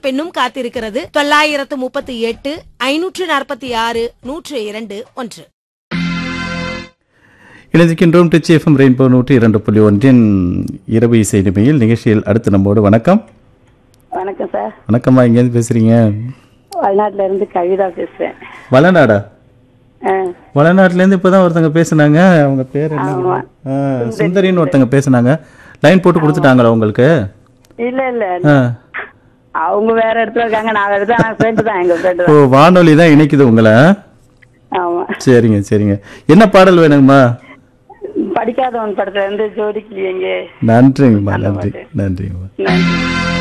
பெண்ணும் காத்திருக்கிறது தொள்ளாயிரத்து முப்பத்தி எட்டு ஐநூற்று நாற்பத்தி ஆறு நூற்று இரண்டு ஒன்று இணைந்திருக்கின்றோம் டிச்சி எஃப்எம் ரெயின்போ நூற்றி இரண்டு புள்ளி ஒன்றின் இரவு இசை நிமையில் நிகழ்ச்சியில் அடுத்து நம்மோடு வணக்கம் வணக்கம் சார் வணக்கம்மா இங்கேருந்து பேசுறீங்க வயநாட்டுல இருந்து கவிதா பேசுறேன் வளநாடா ஆ, வளநாட்டுலேருந்து இப்போ தான் ஒருத்தங்க பேசுனாங்க அவங்க பேர் என்ன ஆ, சுந்தரின்னு ஒருத்தங்க பேசுனாங்க லைன் போட்டு கொடுத்துட்டாங்களா உங்களுக்கு இல்ல இல்ல ஆ. அவங்க வேற இடத்துல இருக்காங்க நான் வேற இடத்துல நான் ஃப்ரெண்டு தான் எங்க ஃப்ரெண்டு ஓ தான் வானொலி தான் இணைக்குது உங்களை ஆமா சரிங்க சரிங்க என்ன பாடல் வேணுங்கம்மா படிக்காதவன் படத்துல இருந்து ஜோடிக்கு எங்கே நன்றிங்கம்மா நன்றி நன்றிங்கம்மா நன்றி